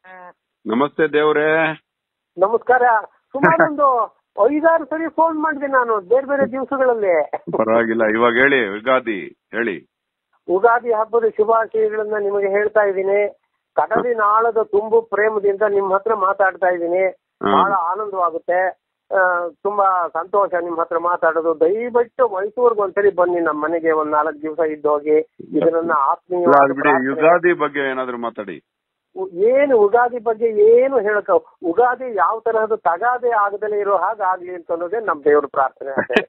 ನಮಸ್ತೆ ದೇವ್ರೆ ನಮಸ್ಕಾರ ಸುಮಾರು ಒಂದು ಐದಾರು ಸರಿ ಫೋನ್ ಮಾಡಿದೆ ನಾನು ಬೇರೆ ಬೇರೆ ದಿವಸಗಳಲ್ಲಿ ಪರವಾಗಿಲ್ಲ ಇವಾಗ ಹೇಳಿ ಯುಗಾದಿ ಹೇಳಿ ಉಗಾದಿ ಹಬ್ಬದ ಶುಭಾಶಯಗಳನ್ನ ನಿಮಗೆ ಹೇಳ್ತಾ ಇದ್ದೀನಿ ಕಡಲಿನ ಆಳದ ತುಂಬು ಪ್ರೇಮದಿಂದ ನಿಮ್ಮ ಹತ್ರ ಮಾತಾಡ್ತಾ ಇದ್ದೀನಿ ಹಾ. ಬಹಳ ಆನಂದವಾಗುತ್ತೆ ಆ, ತುಂಬಾ ಸಂತೋಷ ನಿಮ್ಮ ಹತ್ರ ಮಾತಾಡೋದು ದಯವಿಟ್ಟು ಮೈಸೂರ್ಗೆ ಒಂದ್ಸರಿ ಬನ್ನಿ ನಮ್ಮ ಮನೆಗೆ ಒಂದ್ ನಾಲ್ಕು ದಿವಸ ಇದ್ದೋಗಿ ಇದನ್ನ ಇಲ್ಲ, ಅದು ಬಿಡಿ ಆತ್ಮೀಯ ಯುಗಾದಿ ಬಗ್ಗೆ ಏನಾದ್ರು ಮಾತಾಡಿ ಏನು ಉಗಾದಿ ಬಗ್ಗೆ ಏನು ಹೇಳಕ ಉಗಾದಿ ಯಾವ ತರಹದ ತಗಾದೆ ಆಗದಲೇ ಇರೋ ಹಾಗೆ ಆಗ್ಲಿ ಅಂತ ಅನ್ನೋದೇ ನಮ್ ದೇವ್ರ ಪ್ರಾರ್ಥನೆ ಅಷ್ಟೇ.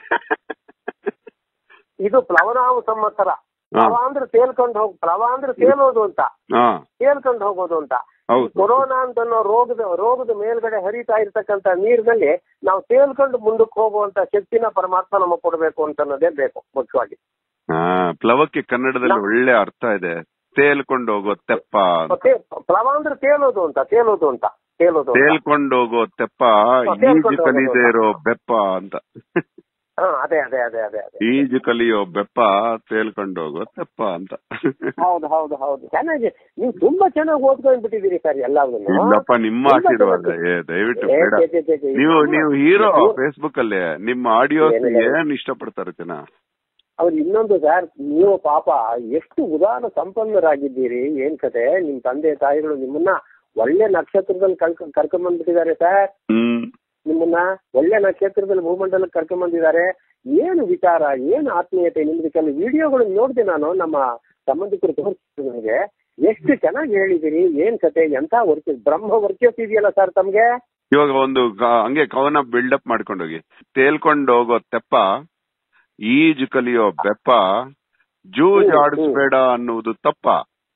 ಇದು ಪ್ಲವನಾಮ ಸಂವತ್ಸರ ಪ್ಲವ ಅಂದ್ರೆ ತೇಲ್ಕೊಂಡು ಹೋಗ್ ಪ್ಲವ ಅಂದ್ರೆ ತೇಲೋದು ಅಂತ ಹಾ ತೇಲ್ಕೊಂಡು ಹೋಗೋದು ಅಂತ ಈ ಹೌದು ಕೊರೋನಾ ಅಂತ ಅನ್ನೋ ರೋಗದ ರೋಗದ ಮೇಲ್ಗಡೆ ಹರಿತಾ ಇರ್ತಕ್ಕಂತ ನೀರಿನಲ್ಲಿ ನಾವು ತೇಲ್ಕೊಂಡು ಮುಂದಕ್ಕೆ ಹೋಗುವಂತ ಶಕ್ತಿನ ಪರಮಾತ್ಮ ನಮಗೆ ಕೊಡಬೇಕು ಅಂತ ಅನ್ನೋದೇ ಬೇಕು ಮುಖ್ಯವಾಗಿ ಹಾ ಪ್ಲವಕ್ಕೆ ಕನ್ನಡದಲ್ಲಿ ಒಳ್ಳೆ ಅರ್ಥ ಇದೆ ತೇಲ್ಕೊಂಡು ಹೋಗೋ ತೆಪ್ಪ ಅಂತ. ಮತ್ತೆ ಪ್ಲವ ಅಂದ್ರೆ ತೇಲೋದು ಅಂತ ತೇಲೋದು ಅಂತ ತೇಲೋದು ಅಂತ. ತೇಲ್ಕೊಂಡು ಹೋಗೋ ತೆಪ್ಪ ತೇಲ್ಕೊಂಡು ಈಜು ಕಲಿದೇ ಹೋಗೋದು. ಇರೋ ಬೆಪ್ಪ ಅಂತ ಹಾ ಅದೇ ಅದೇ ಅದೇ ಅದೇ ಅದೇ ಈಜು ಕಲಿಯೋ ಬೆಪ್ಪ ತೇಲ್ಕೊಂಡು ಹೋಗೋ ತೆಪ್ಪ ಅಂತ ಹೌದು ಹೌದು ಹೌದು ಚೆನ್ನಾಗಿ ನೀವು ತುಂಬಾ ಚೆನ್ನಾಗಿ ಓದ್ಕೊಂಡ್ ಬಿಟ್ಟಿದ್ದೀರಿ ಸರ್ ಎಲ್ಲಾವನ್ನು ಇಲ್ಲಪ್ಪ ನಿಮ್ಮ ಆಶೀರ್ವಾದ ಏ ದಯವಿಟ್ಟು ಏ, ಬೇಡ ಛೆ, ಛೆ, ಛೆ, ಛೆ. ನೀವು ನೀವು ಹೀರೋ ನೀವು- ಫೇಸ್ಬುಕ್ ಅಲ್ಲಿ ನಿಮ್ಮ ಆಡಿಯೋಸ್ ಏನಿಲ್ಲ. ಏನ್ ಇಷ್ಟಪಡ್ತಾರೆ ಜನ ಅವ್ರು ಇನ್ನೊಂದು ಸರ್ ನೀವು ಪಾಪ ಎಷ್ಟು ಉದಾರ ಸಂಪನ್ನರಾಗಿದ್ದೀರಿ ಏನ್ ಕತೆ ನಿಮ್ ತಂದೆ ತಾಯಿಗಳು ನಿಮ್ಮನ್ನ ಒಳ್ಳೆ ನಕ್ಷತ್ರದಲ್ಲಿ ಕಳ್ಕ ಕರ್ಕೊಂಡ್ ಬಂದ್ಬಿಟ್ಟಿದ್ದಾರೆ ಸರ್ ಹ್ಮ್ ನಿಮ್ಮನ್ನ ಒಳ್ಳೆ ನಕ್ಷತ್ರದಲ್ಲಿ ಭೂಮಂಡಲಕ್ಕೆ ಕರ್ಕೊಂಡ್ ಬಂದಿದ್ದಾರೆ ಏನು ವಿಚಾರ ಏನು ಆತ್ಮೀಯತೆ ನಿಮ್ದು ಕೆಲವು ವಿಡಿಯೋಗಳು ನೋಡಿದೆ ನಾನು ನಮ್ಮ ಸಂಬಂಧಿಕರು ತೋರಿಸಿದ್ರು ನನಗೆ ಎಷ್ಟು ಚೆನ್ನಾಗಿ ಹೇಳಿದಿರಿ ಏನ್ ಕತೆ ಎಂತ ವರ್ಚ ಬ್ರಹ್ಮ ವರ್ಚಸ್ ಇದೆಯಲ್ಲ ಸರ್ ತಮ್ಗೆ ಇವಾಗ ಒಂದು ಗ- ಹಂಗೆ ಕವನ ಬಿಲ್ಡಪ್ ಮಾಡ್ಕೊಂಡೋಗಿ ತೇಲ್ಕೊಂಡು ಹೋಗೋ ತೆಪ್ಪ ಈಜು ಕಲಿಯೋ ಬೆಪ್ಪ ಜೂಜ್ ಹ್ಮ್, ಆಡಿಸ್ಬೇಡ ಅನ್ನುವುದು ತಪ್ಪ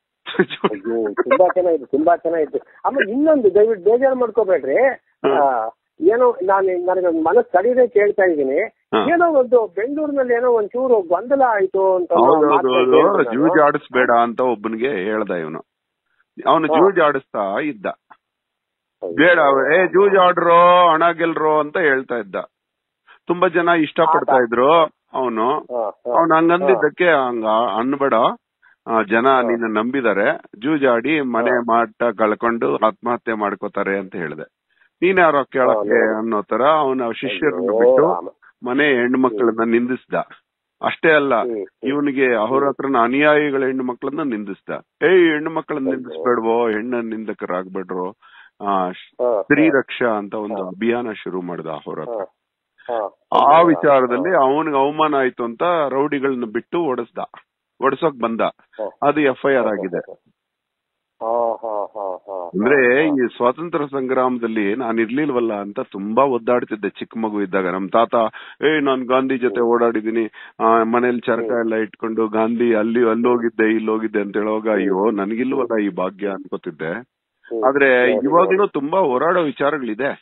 ಅಯ್ಯೋ ತುಂಬಾ ಚೆನ್ನಾಗಿತ್ತು ತುಂಬಾ ಚೆನ್ನಾಗಿತ್ತು ಆಮೇಲೆ ಇನ್ನೊಂದು ದಯವಿಟ್ಟು ಬೇಜಾರು ಮಾಡ್ಕೋಬೇಡ್ರಿ ಆ, ಏನೋ ನಾನು ನನಗೆ ಮನಸ್ಸು ಕಡಿದೆ ಕೇಳ್ತಾ ಇದ್ದೀನಿ ಹಾ. ಏನೋ ಒಂದು ಬೆಂಗಳೂರಿನಲ್ಲಿ ಏನೋ ಒಂಚೂರು ಗೊಂದಲ ಆಯ್ತು ಅಂತ ಅನ್ನೋ ಹೌದೌದು ಮಾತನ್ನ ಹೌದು ಕೇಳ್ದೆ ನಾನು. ಜೂಜ್ ಆಡಿಸ್ಬೇಡ ಅಂತ ಒಬ್ಬನಿಗೆ ಹೇಳ್ದ ಇವನು ಅವನು ಹಾ. ಜೂಜ್ ಆಡಿಸ್ತಾ ಇದ್ದ ಬೇಡ ಏ ಜೂಜ್ ಆಡ್ರೋ ಹಣ ಗೆಲ್ರೋ ಅಂತ ಹೇಳ್ತಾ ಇದ್ದ ತುಂಬಾ ಜನ ಇಷ್ಟಪಡ್ತಾ ಇದ್ರು ಅವನು ಹಾ, ಹಾ. ಅವ್ನು ಹಂಗಂದಿದ್ದಕ್ಕೆ ಹಂಗ ಅನ್ಬೇಡ ಆ, ಜನ ನಿನ್ನ ನಂಬಿದಾರೆ ಜೂಜಾಡಿ ಮನೆ ಮಾಟ ಕಳ್ಕೊಂಡು ಆತ್ಮಹತ್ಯೆ ಮಾಡ್ಕೋತಾರೆ ಅಂತ ಹೇಳಿದೆ ನೀನ್ಯಾರೋ ಕೇಳಕ್ಕೆ ಹಾ, ಅನ್ನೋ ತರ ಅವನ ಶಿಷ್ಯರನ್ನ ಅಯ್ಯೋ, ಬಿಟ್ಟು ರಾಮ. ಮನೆ ಹೆಣ್ಣು ಮಕ್ಕಳನ್ನ ನಿಂದಿಸ್ದ ಅಷ್ಟೇ ಅಲ್ಲ ಹ್ಮ್, ಹ್ಮ್. ಇವನಿಗೆ ಅವ್ರ ಹತ್ರನ ಅನುಯಾಯಿಗಳ ಹೆಣ್ಣು ಮಕ್ಕಳನ್ನ ನಿಂದಿಸ್ದ ಏಯ್ ಹೆಣ್ಣು ಮಕ್ಕಳನ್ನ ನಿಂದಿಸ್ಬೇಡ್ವೋ ಹೆಣ್ಣ ನಿಂದಕರಾಗ್ಬೇಡ್ರೋ ಆ ಶ್- ಹಾ, ಸ್ತ್ರೀ ರಕ್ಷಾ ಅಂತ ಒಂದು ಅಭಿಯಾನ ಶುರು ಮಾಡ್ದ ಅವ್ರ ಹತ್ರ ಹಾ, ಹಾ. ಆ ವಿಚಾರದಲ್ಲಿ ಅವನಿಗೆ ಅವಮಾನ ಆಯ್ತು ಅಂತ ರೌಡಿಗಳನ್ನ ಬಿಟ್ಟು ಓಡಿಸ್ದ ಓಡಿಸೋಕ್ ಬಂದ ಹಾ. ಅದು ಎಫ್ ಐ ಆರ್ ಆಗಿದೆ ಹಾ, ಹಾ, ಹಾ, ಹಾ. ಅಂದ್ರೆ ಈ ಸ್ವಾತಂತ್ರ್ಯ ಸಂಗ್ರಾಮದಲ್ಲಿ ನಾನು ಇರ್ಲಿಲ್ವಲ್ಲ ಅಂತ ತುಂಬಾ ಒದ್ದಾಡ್ತಿದ್ದೆ ಚಿಕ್ಕ ಮಗು ಇದ್ದಾಗ ನಮ್ ತಾತ ಏ ನಾನ್ ಗಾಂಧಿ ಜೊತೆ ಓಡಾಡಿದೀನಿ ಆ, ಮನೇಲಿ ಚರಕ ಎಲ್ಲ ಇಟ್ಕೊಂಡು ಗಾಂಧಿ ಅಲ್ಲಿ ಅಲ್ಲಿ ಹೋಗಿದ್ದೆ ಇಲ್ಲಿ ಹೋಗಿದ್ದೆ ಅಂತ ಹೇಳುವಾಗ ಅಯ್ಯೋ ನನ್ಗಿಲ್ವಲ್ಲ ಈ ಭಾಗ್ಯ ಅನ್ಕೋತಿದ್ದೆ ಹ್ಮ್. ಆದ್ರೆ ಸರಿ, ಇವಾಗ್ಲೂ ತುಂಬಾ ಹೋರಾಡೋ ವಿಚಾರಗಳಿದೆ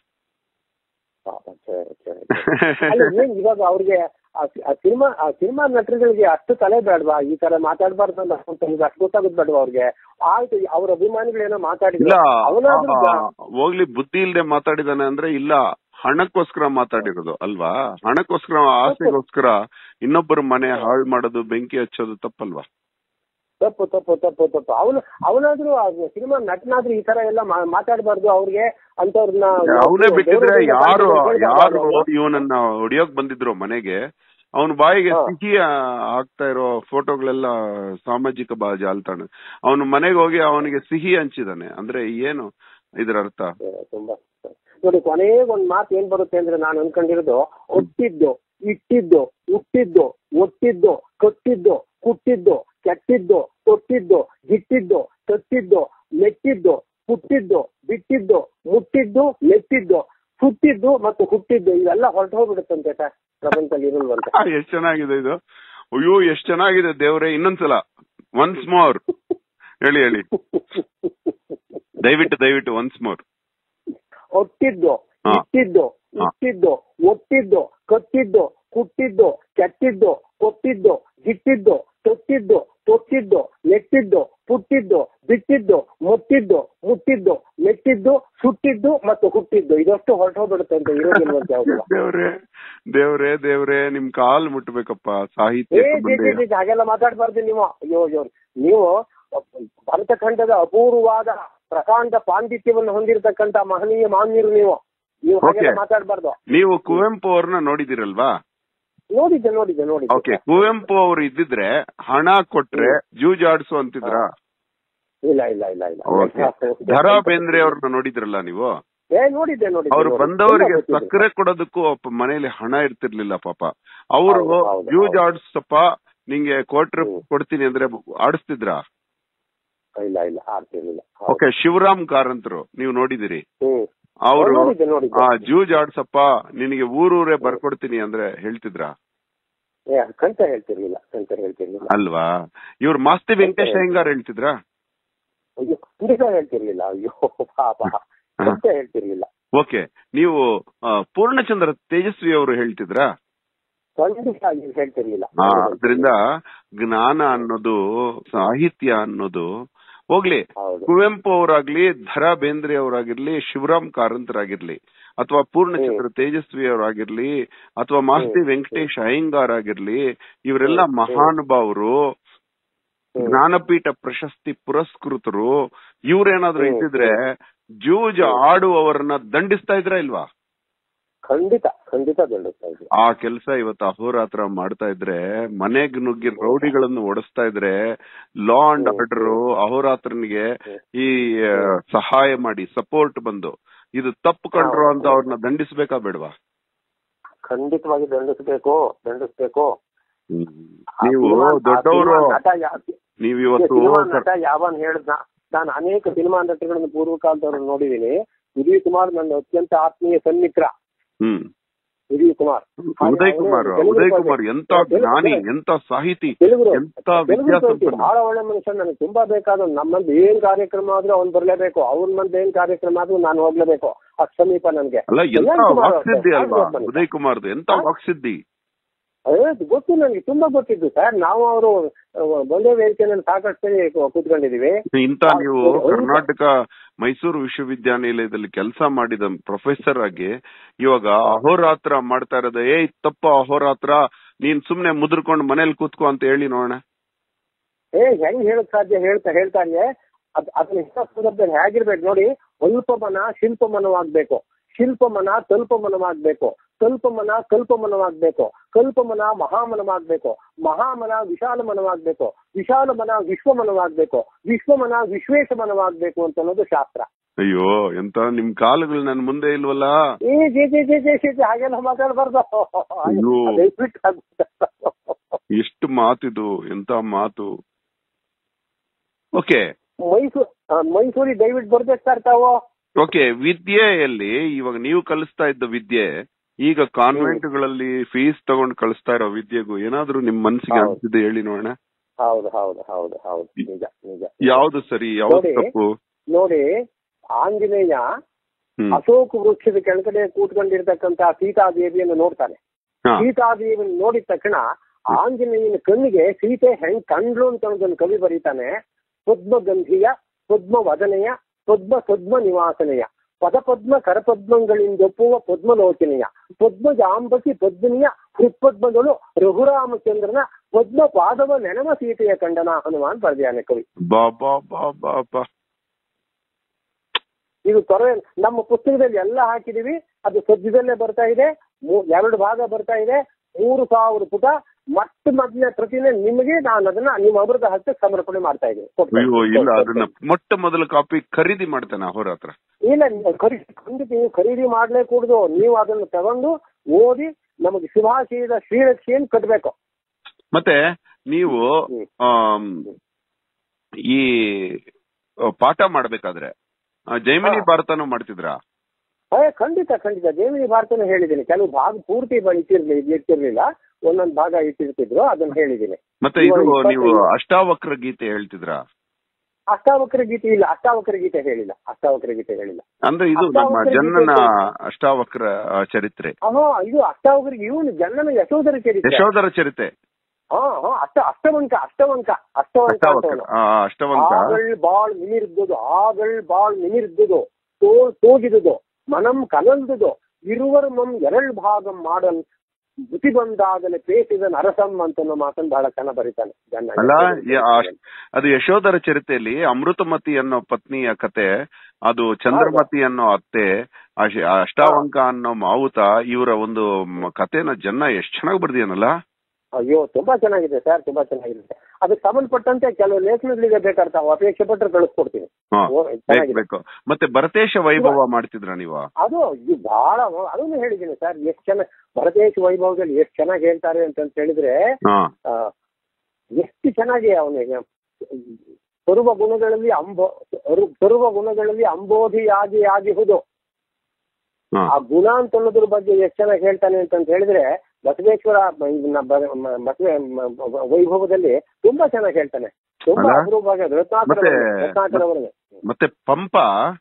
ಹಾ, ಸರಿ, ಸರಿ, ಸರಿ. ಅಲ್ಲ ಏನ್ ಇವಾಗ ಅವ್ರಿಗೆ ಆ ಸಿ- ಆ ಸಿನಿಮಾ ಆ ಸಿನಿಮಾ ನಟರುಗಳಿಗೆ ಅಷ್ಟು ತಲೆ ಬೇಡವಾ ಈ ತರ ಮಾತಾಡಬಾರ್ದು ಅಂತ ಅನ್ಕೊಂತಾರೆ. ಅಷ್ಟು ಗೊತ್ತಾಗೋದು ಬೇಡವಾ ಅವ್ರಿಗೆ ಆಯ್ತು ಅವ್ರ ಅಭಿಮಾನಿಗಳೇನೋ ಇಲ್ಲ ಮಾತಾಡಿಲ್ಲ ಅವನಾದ್ರೂ ಆ, ಹೋಗ್ಲಿ ಬುದ್ಧಿ ಇಲ್ದೆ ಮಾತಾಡಿದಾನೆ ಅಂದ್ರೆ ಇಲ್ಲ ಹಣಕ್ಕೋಸ್ಕರ ಮಾತಾಡಿರೋದು ಅಲ್ವಾ ಹಣಕ್ಕೋಸ್ಕರ ಆಸೆಗೋಸ್ಕರ ಇನ್ನೊಬ್ಬರ ಮನೆ ಹಾಳು ಮಾಡೋದು ಬೆಂಕಿ ಹಚ್ಚೋದು ತಪ್ಪಲ್ವಾ ತಪ್ಪು ತಪ್ಪು ತಪ್ಪು ತಪ್ಪು ಅವನು ಅವನಾದ್ರೂ ಆ ಸಿನಿಮಾ ನಟನಾದ್ರೂ ಈ ತರ ಎಲ್ಲ ಮಾ- ಮಾತಾಡಬಾರ್ದು ಅವ್ರಿಗೆ ಅಂತವ್ರನ್ನ ಅವನೇ ಬಿಟ್ಟಿದ್ರೆ ಗೌರವದಿಂದ ಯಾರು ಕಾಣ್ಬೇಕು ಅಂತ ಯಾರು ಹೇಳ್ಬಾರ್ದು. ಇವನನ್ನ ಹೊಡಿಯೋಕ್ ಬಂದಿದ್ರು ಮನೆಗೆ ಅವನ ಬಾಯಿಗೆ ಹಾ. ಸಿಹಿ ಆ, ಆಗ್ತಾ ಇರೋ ಫೋಟೋಗಳೆಲ್ಲ ಸಾಮಾಜಿಕ ಬಾ ಜಾಲತಾಣ ಅವನು ಮನೆಗೆ ಹೋಗಿ ಅವನಿಗೆ ಸಿಹಿ ಹಂಚಿದಾನೆ ಅಂದ್ರೆ ಏನು ಇದರ ಅರ್ಥ ಏ, ತುಂಬಾ ನೋಡಿ ಕೊನೆಗೆ ಒಂದ್ ಮಾತು ಏನ್ ಬರುತ್ತೆ ಅಂದ್ರೆ ನಾನು ಅನ್ಕೊಂಡಿರೋದು ಒಟ್ಟಿದ್ದು ಇಟ್ಟಿದ್ದು ಹುಟ್ಟಿದ್ದು ಒಟ್ಟಿದ್ದು ಕಟ್ಟಿದ್ದು ಕುಟ್ಟಿದ್ದು ಕೆಟ್ಟಿದ್ದು ತೊಟ್ಟಿದ್ದು ಗಿಟ್ಟಿದ್ದು ತಟ್ಟಿದ್ದು ಮೆಟ್ಟಿದ್ದು ಹುಟ್ಟಿದ್ದು ಬಿಟ್ಟಿದ್ದು ಮುಟ್ಟಿದ್ದು ಮೆಟ್ಟಿದ್ದು ಸುಟ್ಟಿದ್ದು ಮತ್ತು ಹುಟ್ಟಿದ್ದು ಇವೆಲ್ಲ ಹೊರಟು ಹೋಗ್ಬಿಡುತ್ತಂತೆ ಸರ್ ಪ್ರಪಂಚದಲ್ಲಿ ಇರಲ್ವಂತೆ ಆ, ಎಷ್ಟ್ ಚೆನ್ನಾಗಿದೆ ಇದು ಅಯ್ಯೋ ಎಷ್ಟ್ ಚೆನ್ನಾಗಿದೆ ದೇವ್ರೆ ಇನ್ನೊಂದ್ಸಲ ಒನ್ಸ್ ಮೋರ್ ಹೇಳಿ ಹೇಳಿ ದಯವಿಟ್ಟು ದಯವಿಟ್ಟು ಒನ್ಸ್ ಮೋರ್ ಒಟ್ಟಿದ್ದು ಹಾ. ಇಟ್ಟಿದ್ದು ಹಾ. ಇಟ್ಟಿದ್ದು ಒಟ್ಟಿದ್ದು ಕಟ್ಟಿದ್ದು ಕುಟ್ಟಿದ್ದು ಕೆಟ್ಟಿದ್ದು ಕೊಟ್ಟಿದ್ದು ಗಿಟ್ಟಿದ್ದು ತೊಟ್ಟಿದ್ದು ತೊಟ್ಟಿದ್ದು ನೆಟ್ಟಿದ್ದು ಪುಟ್ಟಿದ್ದು ಬಿಟ್ಟಿದ್ದು ಮುಟ್ಟಿದ್ದು ಮುಟ್ಟಿದ್ದು ನೆಟ್ಟಿದ್ದು ಸುಟ್ಟಿದ್ದು ಮತ್ತು ಹುಟ್ಟಿದ್ದು ಇದಷ್ಟು ಹೊರಟೋಗ್ಬಿಡುತ್ತೆ ಅಂತ ಇರೋದಿಲ್ವಂತೆ ಯಾವ್ದು ದೇವ್ರೆ ದೇವ್ರೆ ದೇವ್ರೆ ನಿಮ್ ಕಾಲ್ ಮುಟ್ಬೇಕಪ್ಪ ಸಾಹಿತ್ಯ ಏ ಜಿ, ಜಿ, ಜಿ, ಹಾಗೆಲ್ಲ ಮಾತಾಡ್ಬಾರ್ದು ನೀವು ಅಯ್ಯೋ ಅಯ್ಯೋ ನೀವು ಭರತಖಂಡದ ಅಪೂರ್ವವಾದ ಪ್ರಕಾಂಡ ಪಾಂಡಿತ್ಯವನ್ನು ಹೊಂದಿರತಕ್ಕಂತ ಮಹನೀಯ ಮಾನ್ಯರು ನೀವು ನೀವು ಹಾಗೆಲ್ಲ Okay. ಮಾತಾಡಬಾರ್ದು ನೀವು ಕುವೆಂಪು ಅವ್ರನ್ನ ನೋಡಿದಿರಲ್ವಾ ನೋಡಿದ್ದೆ ನೋಡಿದ್ದೆ ನೋಡಿದ್ದೆ ಓಕೆ ಕುವೆಂಪು ಅವ್ರು ಇದ್ದಿದ್ರೆ ಹಣ ಕೊಟ್ರೆ ಜೂಜಾಡ್ಸು ಅಂತಿದ್ರ ಇಲ್ಲ ಇಲ್ಲ ಇಲ್ಲ ಇಲ್ಲ ಓಕೆ ಧರಾ ಬೇಂದ್ರೆ ಅವ್ರನ್ನ ನೋಡಿದ್ರಲ್ಲ ನೀವು ಏ ನೋಡಿದ್ದೆ ನೋಡಿದ್ದೆ ಅವ್ರು ನೋಡಿದ್ದೆ. ಬಂದವರಿಗೆ ತುಂಬಾ ಗೊತ್ತಿದೆ. ಸಕ್ಕರೆ ಕೊಡೋದಕ್ಕೂ ಅಪ್ಪ ಮನೇಲಿ ಹಣ ಇರ್ತಿರ್ಲಿಲ್ಲ ಪಾಪ ಅವರು ಹೌದು, ಹೌದು, ಜೂಜ್ ಆಡಿಸಪ್ಪ ನಿಂಗೆ ಕೋಟ್ರೆ ಹ್ಮ್. ಕೊಡ್ತೀನಿ ಅಂದ್ರೆ ಆಡಿಸ್ತಿದ್ರ ಇಲ್ಲ ಇಲ್ಲ ಆಡ್ತಿರ್ಲಿಲ್ಲ ಹೌದು. ಓಕೆ ಶಿವರಾಮ್ ಕಾರಂತರು ನೀವು ನೋಡಿದಿರಿ ಹ್ಮ್ ಅವರು ನೋಡಿದ್ದೆ ನೋಡಿದ್ದೆ ಆ ಜೂಜ್ ಆಡ್ಸಪ್ಪ ನಿನಗೆ ಊರೂರೇ ಬರ್ಕೊಡ್ತೀನಿ ಅಂದ್ರೆ ಹೇಳ್ತಿದ್ರ ಏ ಕಂತ ಹೇಳ್ತಿರ್ಲಿಲ್ಲ ಕಂತ ಹೇಳ್ತಿರ್ಲಿಲ್ಲ ಅಲ್ವಾ ಇವ್ರು ಮಾಸ್ತಿ ವೆಂಕಟೇಶ್ ಅಯ್ಯಂಗಾರ್ ಹೇಳ್ತಿದ್ರ ಅಯ್ಯೋ ಖಂಡಿತ ಹೇಳ್ತಿರ್ಲಿಲ್ಲ ಅಯ್ಯೋ ಪಾಪ ಕಂತ ಹೇಳ್ತಿರ್ಲಿಲ್ಲ ಓಕೆ ನೀವು ಆ, ಪೂರ್ಣಚಂದ್ರ ತೇಜಸ್ವಿ ಅವರು ಹೇಳ್ತಿದ್ರಾ ಖಂಡಿತ ಆಗಿ ಹೇಳ್ತಿರ್ಲಿಲ್ಲ ಆ, ಅದ್ರಿಂದ ಜ್ಞಾನ ಅನ್ನೋದು ಸಾಹಿತ್ಯ ಅನ್ನೋದು ಹೋಗ್ಲಿ ಹೌದು ಕುವೆಂಪು ಅವರಾಗ್ಲಿ ಧರಾ ಬೇಂದ್ರೆ ಅವರಾಗಿರ್ಲಿ ಶಿವರಾಮ್ ಕಾರಂತರಾಗಿರ್ಲಿ ಅಥವಾ ಪೂರ್ಣಚಂದ್ರ ತೇಜಸ್ವಿ ಅವರಾಗಿರ್ಲಿ ಅಥವಾ ಮಾಸ್ತಿ ವೆಂಕಟೇಶ್ ಅಯ್ಯಂಗಾರ್ ಆಗಿರ್ಲಿ ಇವರೆಲ್ಲ ಮಹಾನುಭಾವರು ಹ್ಮ್. ಜ್ಞಾನಪೀಠ ಪ್ರಶಸ್ತಿ ಪುರಸ್ಕೃತರು ಇವ್ರೇನಾದ್ರೂ ಹ್ಮ್. ಇದ್ದಿದ್ರೆ ಜೂಜ್ ಆಡುವವರನ್ನ ದಂಡಿಸ್ತಾ ಇದ್ರ ಇಲ್ವಾ ಖಂಡಿತ ಖಂಡಿತ ದಂಡಿಸ್ತಾ ಇದ್ವಿ ಆ ಕೆಲಸ ಇವತ್ತು ಅಹೋರಾತ್ರ ಮಾಡ್ತಾ ಇದ್ರೆ ಮನೆಗ್ ನುಗ್ಗಿ ರೌಡಿಗಳನ್ನು ಓಡಿಸ್ತಾ ಇದ್ರೆ ಲಾ ಅಂಡ್ ಹ್ಮ್. ಆರ್ಡರ್ ಅಹೋರಾತ್ರನಿಗೆ ಹ್ಮ್. ಈ ಆ, ಸಹಾಯ ಮಾಡಿ ಸಪೋರ್ಟ್ ಬಂದು ಇದು ತಪ್ಪು ಕಂಡ್ರು ಅಂತ ಅವ್ರನ್ನ ದಂಡಿಸ್ಬೇಕಾ ಬೇಡವಾ ಖಂಡಿತವಾಗಿ ದಂಡಿಸ್ಬೇಕು ದಂಡಿಸ್ಬೇಕು ನೀವು ಆ ಸಿನಿಮಾ- ಆ ದೊಡ್ಡವರು ಸಿನಿಮಾ ನಟ ಯಾ- ನೀವು ಇವತ್ತು ಸಿನಿಮಾ ನಟ ಯಾವನ್ ಹೇಳ್ದ ನಾನು ಅನೇಕ ಸಿನಿಮಾ ನಟಗಳನ್ನು ಪೂರ್ವ ಕಾಲದವ್ರನ್ನ ನೋಡಿದೀನಿ ಉದಯ್ ಕುಮಾರ್ ನನ್ನ ಅತ್ಯಂತ ಆತ್ಮೀಯ ಸನ್ಮಿತ್ರ ಹ್ಮ್ ಉದಯ್ ಕುಮಾರ್ ಹಾಗೆ ಉದಯ್ ಅವನು ಕುಮಾರ್ ತೆಲುಗು ಉದಯ್ ಕವಿ. ಕುಮಾರ್ ಎಂತ ತೆಲುಗು ಜ್ಞಾನಿ ಕವಿ. ಎಂತ ಸಾಹಿತಿ ತೆಲುಗು ಎಂತ ತೆಲುಗು ಕವಿ. ವಿದ್ಯಾಸಂಪನ್ನ ಬಹಳ ಒಳ್ಳೆ ಮನುಷ್ಯ ನನಗೆ ತುಂಬಾ ಬೇಕಾದ ನಮ್ಮಲ್ಲಿ ಏನ್ ಕಾರ್ಯಕ್ರಮ ಆದ್ರೂ ಅವ್ನು ಬರ್ಲೇಬೇಕು ಅವ್ರ ಮಂದಿ ಏನ್ ಕಾರ್ಯಕ್ರಮ ಆದ್ರೂ ನಾನು ಹೋಗ್ಲೇಬೇಕು ಅಷ್ಟು ಸಮೀಪ ನನ್ಗೆ ಅಲ್ಲ ಎಂತ ಉದಯ್ ಕುಮಾರ್ ವಾಕ್ಸಿದ್ದಿ ಅವ್ರು ಅಲ್ವಾ ಮನುಷ್ಯ. ಉದಯ್ ಕುಮಾರ್ದು ಎಂತ ಹಾ? ವಾಕ್ಸಿದ್ದಿ ಅದೇ ಗೊತ್ತು ನನಗೆ ತುಂಬಾ ಗೊತ್ತಿದ್ದು ಸರ್ ನಾವು ಅವರು ಒಂದೇ ವೇದಿಕೆಯಲ್ಲಿ ಸಾಕಷ್ಟು ಸರಿ ಕೂತ್ಕೊಂಡಿದೀವಿ ಇಂತ ಆ, ನೀವು ಹೌದು. ಕರ್ನಾಟಕ ಮೈಸೂರು ವಿಶ್ವವಿದ್ಯಾನಿಲಯದಲ್ಲಿ ಕೆಲಸ ಮಾಡಿದ ಪ್ರೊಫೆಸರ್ ಆಗಿ ಇವಾಗ ಅಹೋರಾತ್ರ ಮಾಡ್ತಾ ಇರೋದು ಏ ಇದ್ ತಪ್ಪ ಅಹೋರಾತ್ರ ನೀನ್ ಸುಮ್ನೆ ಮುದ್ರಕೊಂಡು ಮನೇಲಿ ಕೂತ್ಕೋ ಅಂತ ಹೇಳಿ ನೋಡೋಣ ಏ ಹೆಂಗ್ ಹೇಳಕ್ ಸಾಧ್ಯ ಹೇಳ್ತಾ ಹೇಳ್ತಾನೆ ಅದ್ ಅದನ್ನ ಇಂಥ ಸಂದರ್ಭದಲ್ಲಿ ಹೇಗಿರ್ಬೇಕು ನೋಡಿ ಅಲ್ಪಮನ ಶಿಲ್ಪಮನವಾಗ್ಬೇಕು ಶಿಲ್ಪಮನ ತಲ್ಪಮನವಾಗ್ಬೇಕು ತಲ್ಪಮನ ಕಲ್ಪಮನವಾಗ್ಬೇಕು ಕಲ್ಪಮನ ಮಹಾಮನವಾಗ್ಬೇಕು ಮಹಾಮನ ವಿಶಾಲಮನವಾಗ್ಬೇಕು ವಿಶಾಲಮನ ವಿಶ್ವಮನವಾಗ್ಬೇಕು ವಿಶ್ವಮನ ವಿಶ್ವೇಶಮನವಾಗ್ಬೇಕು ಅಂತ ಅನ್ನೋದು ಶಾಸ್ತ್ರ ಅಯ್ಯೋ ಎಂತ ನಿಮ್ ಕಾಲುಗಳು ನನ್ ಮುಂದೆ ಇಲ್ವಲ್ಲ ಏ ಜೆ ಜೆ ಜೆ ಜೆ ಜೆ ಜೆ ಹಾಗೆಲ್ಲ ಮಾತಾಡ್ಬಾರ್ದು ಅಯ್ಯೋ. ದಯವಿಟ್ಟು ಆಗ್ಬಿಟ್ಟು. ಎಷ್ಟು ಮಾತಿದು ಎಂತ ಮಾತು ಓಕೆ ಮೈಸೂರು ಮೈಸೂರಿಗೆ ದಯವಿಟ್ಟು ಬರ್ಬೇಕು ಸರ್ ತಾವು ಓಕೆ ವಿದ್ಯೆಯಲ್ಲಿ ಇವಾಗ ನೀವು ಕಲಿಸ್ತಾ ಇದ್ದ ವಿದ್ಯೆ ಈಗ ಕಾನ್ವೆಂಟ್ಗಳಲ್ಲಿ ಫೀಸ್ ತಗೊಂಡ್ ಕಳಿಸ್ತಾ ಇರೋ ವಿದ್ಯೆಗೂ ಏನಾದ್ರೂ ನಿಮ್ ಮನ್ಸಿಗೆ ಹೌದು. ಅನ್ಸಿದೆ ಹೇಳಿ ನೋಡೋಣ ಹೌದು ಹೌದು ಹೌದು ಹೌದು ನಿಜ ನಿಜ ಯಾವ್ದು ಸರಿ ಯಾವ್ದು ನೋಡಿ. ತಪ್ಪು ನೋಡಿ ಆಂಜನೇಯ ಹ್ಮ್ ಅಶೋಕ ವೃಕ್ಷದ ಕೆಳಗಡೆ ಕೂತ್ಕೊಂಡಿರ್ತಕ್ಕಂತ ಸೀತಾದೇವಿಯನ್ನು ನೋಡ್ತಾನೆ ಹಾ. ಸೀತಾದೇವಿಯನ್ನು ನೋಡಿದ ತಕ್ಷಣ ಆಂಜನೇಯನ ಕಣ್ಣಿಗೆ ಸೀತೆ ಹೆಂಗ್ ಕಂಡ್ಲು ಅಂತ ಅನ್ನೋದನ್ನ ಕವಿ ಬರೀತಾನೆ ಪದ್ಮಗಂಧಿಯ ಪದ್ಮ ವದನೆಯ ಪದ್ಮ ಪದ್ಮ ನಿವಾಸನೆಯ ಪದಪದ್ಮ ಕರಪದ್ಮಗಳಿಂದೊಪ್ಪುವ ಪದ್ಮಲೋಚನೆಯ ಪದ್ಮಜಾಂಬಸಿ ಪದ್ಮಿನಿಯ ಹೃತ್ಪದ್ಮಗಳು ರಘುರಾಮಚಂದ್ರನ ಪದ್ಮ ಪಾದವ ನೆನವ ಸೀತೆಯ ಕಂಡನ ಹನುಮಾನ್ ಬರೆದಿಯಾನೆ ಕವಿ ಬಾ ಬಾ ಬಾ ಬಾ ಬಾ ಇದು ತೊರೆ ನಮ್ಮ ಪುಸ್ತಕದಲ್ಲಿ ಎಲ್ಲ ಹಾಕಿದೀವಿ ಅದು ಸದ್ಯದಲ್ಲೇ ಬರ್ತಾ ಇದೆ ಮೂ- ಎರಡು ಭಾಗ ಬರ್ತಾ ಇದೆ ಮೂರು ಸಾವಿರ ಪುಟ ಮತ್ತೆ ಮೊದಲನೇ ಪ್ರತಿನೇ ನಿಮಗೆ ನಾನು ಅದನ್ನ ನಿಮ್ಮ ಅಮೃತ ಹಸ್ತಕ್ಕೆ ಸಮರ್ಪಣೆ ಮಾಡ್ತಾ ಇದ್ದೀನಿ ಕೊಡ್ತೇನೆ. ಅಯ್ಯೋ ಇಲ್ಲ ಅದನ್ನ ಮೊಟ್ಟ ಮೊದಲ ಕಾಪಿ ಖರೀದಿ ಮಾಡ್ತೇನೆ ಅವ್ರ ಹತ್ರ ಇಲ್ಲ ನೀವು ಖರೀದಿ ಖಂಡಿತ ನೀವು ಖರೀದಿ ಮಾಡ್ಲೇ ಕೂಡುದು ನೀವು ಅದನ್ನು ತಗೊಂಡು ಓದಿ ನಮಗೆ ಶುಭಾಶಯದ ಶ್ರೀರಕ್ಷೆಯನ್ನು ಕಟ್ಟಬೇಕು ಮತ್ತೆ ನೀವು ಹ್ಮ್. ಆಮ್, ಈ ಆ, ಪಾಠ ಮಾಡ್ಬೇಕಾದ್ರೆ ಆ, ಜೈಮಿನಿ ಹಾ. ಭಾರತನೂ ಮಾಡ್ತಿದ್ರಾ ಏ ಖಂಡಿತ ಖಂಡಿತ ದೇವಿನಿ ಭಾರತನ ಹೇಳಿದ್ದೀನಿ ಕೆಲವು ಭಾಗ ಪೂರ್ತಿ ಬ- ಇಟ್ಟಿರ್ಲಿ ಇಟ್ಟಿರ್ಲಿಲ್ಲ ಒಂದೊಂದು ಭಾಗ ಇಟ್ಟಿರ್ತಿದ್ರು ಅದನ್ನ ಹೇಳಿದ್ದೀನಿ ಮತ್ತೆ ಇದು ಇವಾಗ ನೀವು ಇಪ್ಪತ್ತೈದು. ಅಷ್ಟಾವಕ್ರ ಗೀತೆ ಹೇಳ್ತಿದ್ರಾ ಅಷ್ಟಾವಕ್ರ ಗೀತೆ ಇಲ್ಲ ಅಷ್ಟಾವಕ್ರ ಗೀತೆ ಹೇಳಿಲ್ಲ ಅಷ್ಟಾವಕ್ರ ಗೀತೆ ಹೇಳಿಲ್ಲ ಅಂದ್ರೆ ಇದು ನಮ್ಮ ಅಷ್ಟಾವಕ್ರ ಗೀತೆ ಜನನ ಅಂತ- ಅಷ್ಟಾವಕ್ರ ಆ, ಚರಿತ್ರೆ ಅಹೋ ಇದು ಅಷ್ಟಾವಕ್ರಿಗೆ ಇವನು ಜನನ ಯಶೋಧರ ಚರಿತ್ರೆ ಯಶೋಧರ ಚರಿತೆ ಹಾ ಹಾ ಅಷ್ಟ ಅಷ್ಟವಂಕ ಅಷ್ಟವಂಕ ಅಷ್ಟವಂಕ ಅಷ್ಟಾವಕ್ರ ಅಂತವನು. ಆ, ಅಷ್ಟವಂಕ ಆಗಳ್ ಬಾಳ್ ನಿಮಿರ್ದುದು ಆಗಳ್ ಬಾಳ್ ನಿಮಿರ್ದುದು ತೋಳ್ ತೂಗಿದುದು ಮನಂ ಕಲಲ್ದುದು இருவர் மம் ಎರಳ್ ಭಾಗಂ ಮಾಡಲ್ ಬುದ್ಧಿ ಬಂದಾಗಲೇ ಪೇಸಿದ ನರಸಂ ಅಂತ ಮಾತನ್ನು ಬಹಳ ಚೆನ್ನಾಗಿ ಬರೀತಾನೆ ಚೆನ್ನಾಗಿ. ಅಲ್ಲ ಯ- ಅಷ್ಟ್- ಅದು ಯಶೋಧರ ಚರಿತೆಯಲ್ಲಿ ಅಮೃತಮತಿ ಅನ್ನೋ ಪತ್ನಿಯ ಕತೆ ಅದು ಚಂದ್ರಮತಿ ಅನ್ನೋ ಅತ್ತೆ ಅಶ್- ಅಷ್ಟಾವಂಕ ಅನ್ನೋ ಮಾವುತ ಇವರ ಒಂದು ಮ- ಕಥೆನ ಜನ ಎಷ್ಟ್ ಚೆನ್ನಾಗಿ ಬರ್ದಿಯಾನಲ್ಲ ಅಯ್ಯೋ ತುಂಬಾ ಚೆನ್ನಾಗಿದೆ ಸರ್ ತುಂಬಾ ಚೆನ್ನಾಗಿದೆ ಅದಕ್ಕೆ ಸಂಬಂಧಪಟ್ಟಂತೆ ಕೆಲವು ಲೇಖನಗಳಿಗೆ ಬೇಕಾಗ್ತಾವ ಅಪೇಕ್ಷೆ ಪಟ್ಟರೆ ಕಳಿಸ್ಕೊಡ್ತೀನಿ ಹಾ ಓ, ಬೇಕು ಚೆನ್ನಾಗಿದೆ ಬೇಕು ಮತ್ತೆ ಭರತೇಶ ವೈಭವ ಮಾಡ್ತಿದ್ರ ನೀವು ಅದು ಇದು ಬಹಳ ಅದನ್ನು ಹೇಳಿದ್ದೀನಿ ಸರ್ ಎಷ್ಟು ಚೆನ್ನಾಗಿ ಭರತೇಶ ವೈಭವದಲ್ಲಿ ಎಷ್ಟು ಚೆನ್ನಾಗಿ ಹೇಳ್ತಾರೆ ಅಂತ ಹೇಳಿದ್ರೆ ಹಾ ಆ, ಎಷ್ಟು ಚೆನ್ನಾಗಿ ಅವನಿಗೆ ಸರ್ವ ಗುಣಗಳಲ್ಲಿ ಅಂಬೋ ಸರು- ಸರ್ವ ಗುಣಗಳಲ್ಲಿ ಅಂಬೋಧಿಯಾಗಿ ಆಗಿಹುದು ಹಾ ಆ ಗುಣ ಅಂತ ಅನ್ನೋದ್ರ ಬಗ್ಗೆ ಎಷ್ಟು ಚೆನ್ನಾಗಿ ಹೇಳ್ತಾನೆ ಅಂತ ಹೇಳಿದ್ರೆ ಬಸವೇಶ್ವರ ಮ- ಇದನ್ನ ಬ- ಮ- ಬಸವ ಮ- ವೈಭವದಲ್ಲಿ ತುಂಬಾ ಚೆನ್ನಾಗಿ ಹೇಳ್ತಾನೆ ತುಂಬಾ ಅಲ್ಲ? ಅಪರೂಪವಾಗಿ ರತ್ನಾಕರ ಮತ್ತೆ- ರತ್ನಾಕರ ವರ್ಣನೆ. ಮತ್ತೆ ಪಂಪ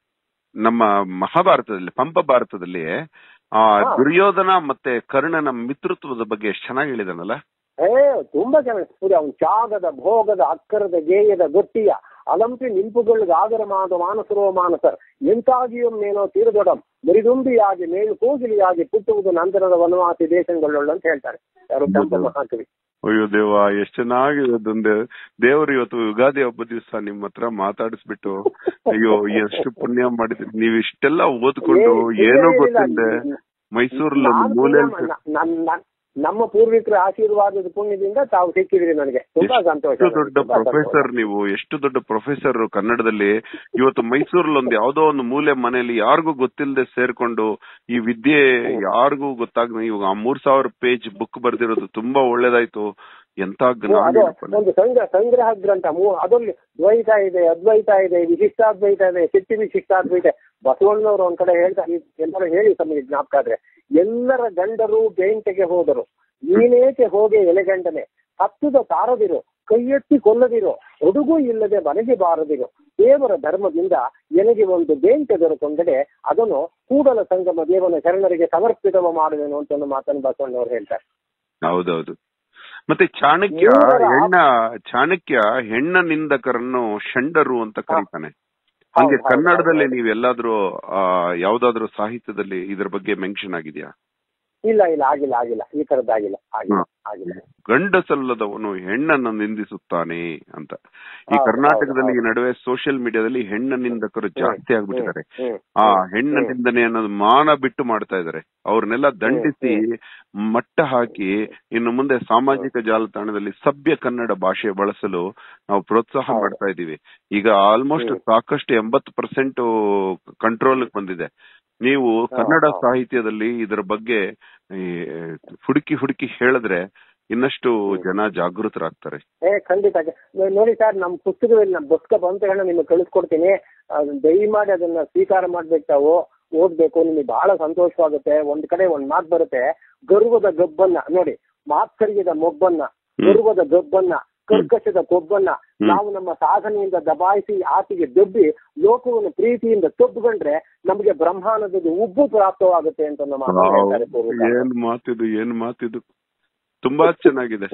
ನಮ್ಮ ಮಹಾಭಾರತದಲ್ಲಿ ಪಂಪ ಭಾರತದಲ್ಲಿ ಆ ಹಾ. ದುರ್ಯೋಧನ ಮತ್ತೆ ಕರ್ಣನ ಮಿತ್ರತ್ವದ ಬಗ್ಗೆ ಎಷ್ಟು ಚೆನ್ನಾಗಿ ಹೇಳಿದಾನಲ್ಲ ಏ ತುಂಬಾ ಚೆನ್ನಾಗಿ ಪೂರಿ ಅವನ್ ತ್ಯಾಗದ ಭೋಗದ ಅಕ್ಕರದ ಗೇಯದ ಗೊಟ್ಟಿಯ ಅಲಂಪಿ ನಿಂಪುಗಳಿಗೆ ಆಗರಮಾದ ಮಾನಸರೋ ಮಾನಸರ್ ಎಂತಾಗಿಯೊಮ್ಮೇನೋ ತೀರದೊಡಂ ಮರಿದುಂಬಿಯಾಗಿ ಮೇಲು ಕೋಗಿಲಿಯಾಗಿ ಪುಟ್ಟುವುದು ನಂತರದ ವನವಾಸಿ ದೇಶಗಳೊಳ್ಳು ಅಂತ ಹೇಳ್ತಾರೆ ಯಾರು ಪಂಪ ಮಹಾಕವಿ ಅಯ್ಯೋ ದೇವ ಎಷ್ಟ್ ಚೆನ್ನಾಗಿದೆ ಅದೊಂದು ದೇವರು ಇವತ್ತು ಯುಗಾದಿ ಹಬ್ಬ ದಿವಸ ನಿಮ್ ಹತ್ರ ಮಾತಾಡಿಸ್ಬಿಟ್ಟು ಅಯ್ಯೋ ಎಷ್ಟು ಪುಣ್ಯ ಮಾಡಿದ್ರಿ ನೀವ್ ಇಷ್ಟೆಲ್ಲ ಓದ್ಕೊಂಡು ಏ- ಏನೋ ಏನಿಲ್ಲ. ಗೊತ್ತಿಲ್ಲದೆ ಮೈಸೂರಲ್ಲಿ ಒಂದು ನಾನು ಮೂಲೆಯಲ್ಲಿ ನಮ್ಮ- ನ- ನನ್- ನನ್- ನಮ್ಮ ಪೂರ್ವಿಕರ ಆಶೀರ್ವಾದದ ಪುಣ್ಯದಿಂದ ತಾವು ಸಿಕ್ಕಿದ್ರಿ ನನಗೆ ತುಂಬಾ ಸಂತೋಷ ಎಷ್ಟು ನನಗೆ, ದೊಡ್ಡ ತುಂಬಾ ಸಂತೋಷ. ಪ್ರೊಫೆಸರ್ ನೀವು ಎಷ್ಟು ದೊಡ್ಡ ಪ್ರೊಫೆಸರ್ ಕನ್ನಡದಲ್ಲಿ ಇವತ್ತು ಮೈಸೂರಲ್ಲಿ ಒಂದು ಯಾವ್ದೋ ಒಂದು ಮೂಲೆ ಮನೆಯಲ್ಲಿ ಯಾರಿಗೂ ಗೊತ್ತಿಲ್ಲದೆ ಸೇರ್ಕೊಂಡು ಈ ವಿದ್ಯೆ ಯಾರಿಗೂ ಗೊತ್ತಾಗ ಇವಾಗ ಆ ಮೂರ್ ಸಾವಿರ ಪೇಜ್ ಬುಕ್ ಬರ್ದಿರೋದು ತುಂಬಾ ಒಳ್ಳೇದಾಯ್ತು ಎಂತ ಓ, ಅದು ಜ್ಞಾನಿಯಪ್ಪ ನೀವು. ಒಂದು ಸಂಗ್ರಹ ಸಂಗ್ರಹ ಗ್ರಂಥ ಮೂ- ಅದರಲ್ಲಿ ದ್ವೈತ ಇದೆ ಅದ್ವೈತ ಇದೆ ವಿಶಿಷ್ಟಾದ್ವೈತ ಇದೆ ಸಿಟ್ಟಿ ವಿಶಿಷ್ಟಾದ್ವೈತ ಬಸವಣ್ಣನವರು ಒಂದ್ ಕಡೆ ಹೇಳ್ತಾರೆ ಇದ್ ಎಲ್ಲರೂ ಹೇಳಿ ತಮಗೆ ಜ್ಞಾಪಕ ಆದ್ರೆ ಎಲ್ಲರ ಗಂಡರು ಬೇಂಟೆಗೆ ಹೋದರು ನೀನೇಕೆ ಹೋಗೆ ಎಲೆಗಂಡನೆ ಹತ್ತದ ತಾರದಿರು ಕೈ ಎತ್ತಿ ಕೊಲ್ಲದಿರು ಒಡುಗೂ ಇಲ್ಲದೆ ಮನೆಗೆ ಬಾರದಿರು ದೇವರ ಧರ್ಮದಿಂದ ಎನಗೆ ಒಂದು ಬೇಂಟೆ ದೊರಕೊಂಡರೆ ಅದನ್ನು ಕೂಡಲ ಸಂಗಮ ದೇವನ ಶರಣರಿಗೆ ಸಮರ್ಪಿತವ ಮಾಡುವೆನು ಅಂತ ಒಂದು ಮಾತನ್ನು ಬಸವಣ್ಣವರು ಹೇಳ್ತಾರೆ ಹೌದೌದು ಮತ್ತೆ ಚಾಣಕ್ಯ ಇವರ ಆ- ಹೆಣ್ಣ ಚಾಣಕ್ಯ ಹೆಣ್ಣ ನಿಂದಕರನ್ನು ಷಂಡರು ಅಂತ ಕರೀತಾನೆ ಹಂಗೆ ಹೌದು, ಹೌದು, ಕನ್ನಡದಲ್ಲಿ ಹೌದು. ನೀವ್ ಎಲ್ಲಾದ್ರೂ ಆ ಯಾವ್ದಾದ್ರು ಸಾಹಿತ್ಯದಲ್ಲಿ ಇದ್ರ ಬಗ್ಗೆ ಮೆನ್ಷನ್ ಆಗಿದ್ಯಾ ಇಲ್ಲ ಇಲ್ಲ ಆಗಿಲ್ಲ ಆಗಿಲ್ಲ ಈ ತರದ್ದಾಗಿಲ್ಲ ಆಗಿಲ್ಲ ಹಾ. ಆಗಿಲ್ಲ ಗಂಡಸಲ್ಲದವನು ಹೆಣ್ಣನ್ನು ನಿಂದಿಸುತ್ತಾನೆ ಅಂತ ಈ ಹೌದು, ಕರ್ನಾಟಕದಲ್ಲಿ ಈ ಹೌದು. ನಡುವೆ ಸೋಷಿಯಲ್ ಮೀಡಿಯಾದಲ್ಲಿ ಹೆಣ್ಣ ನಿಂದಕರು ಜಾಸ್ತಿ ಆಗ್ಬಿಟ್ಟಿದ್ದಾರೆ ಹ್ಮ್, ಆ ಹ್ಮ್, ಹೆಣ್ಣ ಹ್ಮ್. ನಿಂದನೆ ಅನ್ನೋದು ಮಾನ ಬಿಟ್ಟು ಮಾಡ್ತಾ ಇದಾರೆ ಅವ್ರನ್ನೆಲ್ಲ ದಂಡಿಸಿ ಮಟ್ಟ ಹಾಕಿ ಇನ್ನು ಮುಂದೆ ಸಾಮಾಜಿಕ ಜಾಲತಾಣದಲ್ಲಿ ಸಭ್ಯ ಕನ್ನಡ ಭಾಷೆ ಬಳಸಲು ನಾವು ಪ್ರೋತ್ಸಾಹ ಹೌದು. ಮಾಡ್ತಾ ಇದೀವಿ ಈಗ ಆಲ್ಮೋಸ್ಟ್ ಹ್ಮ್. ಸಾಕಷ್ಟು ಎಂಬತ್ತು ಪರ್ಸೆಂಟ್ ಕಂಟ್ರೋಲ್ ಬಂದಿದೆ ನೀವು ಕನ್ನಡ ಹೌದು. ಸಾಹಿತ್ಯದಲ್ಲಿ ಇದರ ಬಗ್ಗೆ ಈ, ಹುಡುಕಿ ಹುಡುಕಿ ಹೇಳಿದ್ರೆ ಇನ್ನಷ್ಟು ಹ್ಮ್. ಜನ ಜಾಗೃತರಾಗ್ತಾರೆ ಏ ಖಂಡಿತ ನೋ- ನೋಡಿ ಸರ್ ನಮ್ಮ ಪುಸ್ತಕದಲ್ಲಿ ನಮ್ಮ ಪುಸ್ತಕ ಬಂದ ತಕ್ಷಣ ನಿಮಗೆ ಕಳಿಸ್ಕೊಡ್ತೀನಿ ಅದನ್ನ ದಯಮಾಡಿ ಅದನ್ನ ಸ್ವೀಕಾರ ಮಾಡ್ಬೇಕು ತಾವು ಓದ್ಬೇಕು ನಿಮಗೆ ಬಹಳ ಸಂತೋಷವಾಗುತ್ತೆ ಒಂದ್ ಕಡೆ ಒಂದ್ ಮಾತು ಬರುತ್ತೆ ಗರ್ವದ ಗಬ್ಬನ್ನ ನೋಡಿ ಮಾತ್ಸರ್ಯದ ಮೊಬ್ಬನ್ನ ಗರ್ವದ ಗಬ್ಬನ್ನ ಕರ್ಕಶದ ಕೊಬ್ಬನ್ನ ಹ್ಮ್. ನಾವು ನಮ್ಮ ಸಾಧನೆಯಿಂದ ದಬಾಯಿಸಿ ಆತಿಗೆ ದಬ್ಬಿ ಲೋಕವನ್ನು ಪ್ರೀತಿಯಿಂದ ತಬ್ಬುಕೊಂಡ್ರೆ ನಮಗೆ ಬ್ರಹ್ಮಾನದ ಉಬ್ಬು ಪ್ರಾಪ್ತವಾಗುತ್ತೆ ಅಂತ ನಮ್ಮ ಮಾತು ಹೇಳ್ತಾರೆ ಪೂರ್ವಿಕರು. ಏನ್ ಮಾತಿದು ಏನ್ ಮಾತಿದು ತುಂಬಾ ಚೆನ್ನಾಗಿದೆ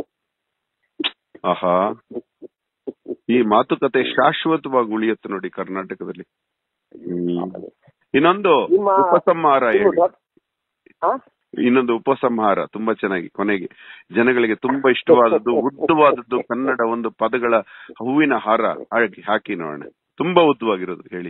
ಆಹಾ ಈ ಮಾತುಕತೆ ಶಾಶ್ವತವಾಗಿ ಉಳಿಯುತ್ತೆ ನೋಡಿ ಕರ್ನಾಟಕದಲ್ಲಿ ಹ್ಮ್. ಇನ್ನೊಂದು ನಿಮ್ಮ- ಉಪಸಂಹಾರ ನೀವು ಹೇಳಿ ದೊಡ್ಡ- ಆ? ಇನ್ನೊಂದು ಉಪಸಂಹಾರ ತುಂಬಾ ಚೆನ್ನಾಗಿ ಕೊನೆಗೆ ಜನಗಳಿಗೆ ತುಂಬಾ ಇಷ್ಟವಾದದ್ದು ಉದ್ದವಾದದ್ದು ಕನ್ನಡ ಒಂದು ಪದಗಳ ಹೂವಿನ ಹಾರ ಹಾಕಿ ಹಾಕಿ ನೋಡೋಣ ತುಂಬಾ ಉದ್ದವಾಗಿರೋದು ಹೇಳಿ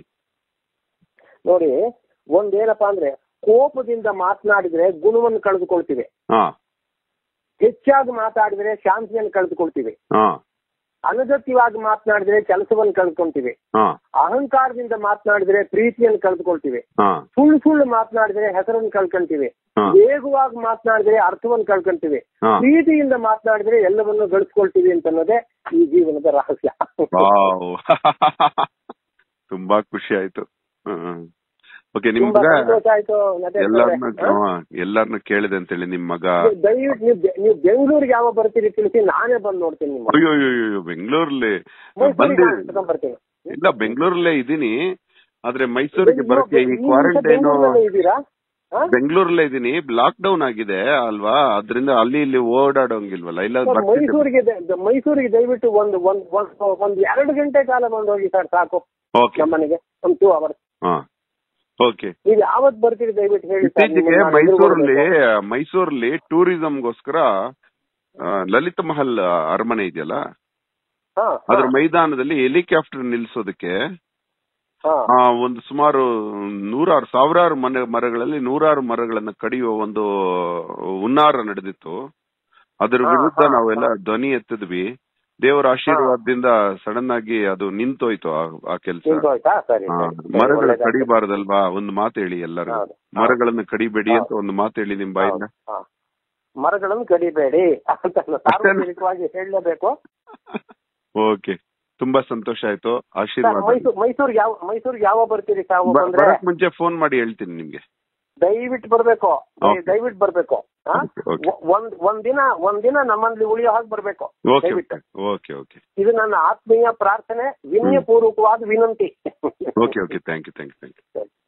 ನೋಡಿ ಒಂದೇನಪ್ಪಾ ಅಂದ್ರೆ ಕೋಪದಿಂದ ಮಾತನಾಡಿದ್ರೆ ಗುಣವನ್ನು ಕಳೆದುಕೊಳ್ತೀವಿ ಹಾ ಹೆಚ್ಚಾಗಿ ಮಾತಾಡಿದ್ರೆ ಶಾಂತಿಯನ್ನು ಕಳೆದುಕೊಳ್ತೀವಿ ಹಾ ಅನಗತ್ಯವಾಗಿ ಮಾತನಾಡಿದ್ರೆ ಕೆಲಸವನ್ನು ಕಳೆದುಕೊಳ್ತೀವಿ ಹಾ ಅಹಂಕಾರದಿಂದ ಮಾತನಾಡಿದ್ರೆ ಪ್ರೀತಿಯನ್ನು ಕಳೆದುಕೊಳ್ತೀವಿ ಹಾ ಸುಳ್ಳು ಸುಳ್ಳು ಮಾತನಾಡಿದ್ರೆ ಹೆಸರನ್ನು ಕಳ್ಕೊಂತೀವಿ ಹಾ. ವೇಗವಾಗಿ ಮಾತನಾಡಿದ್ರೆ ಅರ್ಥವನ್ನು ಕಳ್ಕೊಂತೀವಿ ಹಾ. ಪ್ರೀತಿಯಿಂದ ಮಾತನಾಡಿದ್ರೆ ಎಲ್ಲವನ್ನು ಗಳಿಸ್ಕೊಳ್ತೀವಿ ಅಂತ ಅನ್ನೋದೇ ಈ ಜೀವನದ ರಹಸ್ಯ ವಾವ್ ತುಂಬಾ ಖುಷಿ ಆಯ್ತು ಓಕೆ ನಿಮ್ ತುಂಬಾ ಮಗ ಸಂತೋಷ ಆಯ್ತು ನಟೇಶ್ ಎಲ್ಲಾರ್ನು ಅವರೇ. ಹಾ? ಎಲ್ಲಾರ್ನು ಕೇಳಿದೆ ಅಂತೇಳಿ ನಿಮ್ ಮಗ ನೀವು ದಯವಿಟ್ಟು ನೀವು ಬೆ- ನೀವು ಬೆಂಗಳೂರಿಗೆ ಯಾವಾಗ ಬರ್ತೀರಿ ತಿಳಿಸಿ ನಾನೇ ಬಂದು ನೋಡ್ತೀನಿ ನಿಮ್ಮ ಅಯ್ಯೋ ಅಯ್ಯೋ ಅಯ್ಯೋ ಬೆಂಗಳೂರಲ್ಲಿ ಮೈಸೂರಿಗೆ ಬಂದಿ ನಾನು ಕರ್ಕೊಂಡ್ ಬರ್ತೀನಿ ಇಲ್ಲ ಬೆಂಗಳೂರಲ್ಲೇ ಇದೀನಿ ಆದ್ರೆ ಮೈಸೂರಿಗೆ ನೀವು ಬರಕ್ಕೆ ಈ ನೀವು ಈಗ ಕ್ವಾರಂಟೈನ್ ಬೆಂಗಳೂರಲ್ಲೇ ಇದ್ದೀರಾ ಹಾ? ಬೆಂಗಳೂರಲ್ಲೇ ಇದೀನಿ ಲಾಕ್ ಡೌನ್ ಆಗಿದೆ ಅಲ್ವಾ ಅದ್ರಿಂದ ಅಲ್ಲಿ ಇಲ್ಲಿ ಓಡಾಡೋಂಗಿಲ್ವಲ್ಲ ಇಲ್ಲ ಸರ್, ಬರ್ತಿದ್ದೆ ಮೈಸೂರಿಗೆ ದ- ದ- ಮೈಸೂರಿಗೆ ದಯವಿಟ್ಟು ಒಂದು ಒಂದ್ ಒಂದ್ ಒಂದ್ ಎರಡು ಗಂಟೆ ಕಾಲ ಬಂದು ಹೋಗಿ ಸರ್ ಸಾಕು ಓಕೆ ನಮ್ಮನೆಗೆ ಒಂದು ಟೂ ಅವರ್ಸ್ ಹಾ ಓಕೆ ನೀವು ಯಾವತ್ ಬರ್ತೀರಿ ದಯವಿಟ್ಟು ಹೇಳಿ ಸರ್. ಇತ್ತೀಚೆಗೆ ನಿಮ್ಮನ್ನ ನಾನು ಮೈಸೂರಲ್ಲಿ ಎದುರುಗೊಳ್ಬೇಕು. ಮೈಸೂರಲ್ಲಿ ಟೂರಿಸಂಗೋಸ್ಕರ ಆ, ಲಲಿತ ಮಹಲ್ ಅರಮನೆ ಇದೆಯಲ್ಲ ಹಾ, ಅದ್ರ ಹಾ, ಮೈದಾನದಲ್ಲಿ ಹೆಲಿಕಾಪ್ಟರ್ ನಿಲ್ಸೋದಕ್ಕೆ ಹಾ. ಆ, ಒಂದು ಸುಮಾರು ನೂರಾರು ಸಾವಿರಾರು ಮನೆ ಮರಗಳಲ್ಲಿ ನೂರಾರು ಮರಗಳನ್ನ ಕಡಿಯುವ ಒಂದು ಹುನ್ನಾರ ನಡೆದಿತ್ತು ಅದರ ಹಾ, ವಿರುದ್ಧ ಹಾ, ನಾವೆಲ್ಲ ಹಾ. ಧ್ವನಿ ಎತ್ತಿದ್ವಿ ದೇವರ ಆಶೀರ್ವಾದದಿಂದ ಸಡನ್ ಆಗಿ ಅದು ನಿಂತೋಯ್ತು ಆ- ಆ ಕೆಲಸ ನಿಂತೋಯ್ತಾ ಸರಿ ಸರಿ, ಸರಿ, ಮರಗಳ ಒಳ್ಳೆದಾಯ್ತು. ಕಡಿಬಾರ್ದಲ್ವಾ ಒಂದು ಮಾತು ಹೇಳಿ ಎಲ್ಲರೂ ಹೌದು. ಮರಗಳನ್ನ ಕಡಿಬೇಡಿ ಹೌದು. ಅಂತ ಒಂದು ಮಾತು ಹೇಳಿ ನಿಮ್ ಬಾಯಿಂದ ಹೌದು, ಹಾ. ಮರಗಳನ್ನು ಕಡಿಬೇಡಿ ಅಂತ ಸಾರ್ವಜನಿಕವಾಗಿ ಹೇಳಲೇಬೇಕು ಓಕೆ ತುಂಬಾ ಸಂತೋಷ ಆಯ್ತು ಸರ್ ಆಶೀರ್ವಾದ ಮೈಸೂರು ಮೈಸೂರಿಗೆ ಯಾವ ಮೈಸೂರಿಗೆ ಯಾವ ಬರ್ತೀರಿ ತಾವು ಬ- ಬಂದ್ರೆ ಬರಕ್ ಮುಂಚೆ ಫೋನ್ ಮಾಡಿ ಹೇಳ್ತೀನಿ ನಿಮ್ಗೆ ದಯವಿಟ್ಟು ಬರ್ಬೇಕು Okay. ದಯವಿಟ್ಟು ಬರ್ಬೇಕು ಹಾ? Okay, okay. ಒ- ಒಂದ್ ಒಂದಿನ ಒಂದಿನ ನಮ್ಮಲ್ಲಿ ಉಳಿಯೋ ಹಾಗೆ ಬರ್ಬೇಕು ಓಕೆ ದಯವಿಟ್ಟು ಓಕೆ ಓಕೆ ಇದು ನನ್ನ ಆತ್ಮೀಯ ಪ್ರಾರ್ಥನೆ ವಿನಯಪೂರ್ವಕವಾದ ವಿನಂತಿ okay okay thank you thank you thank you ಸರಿ.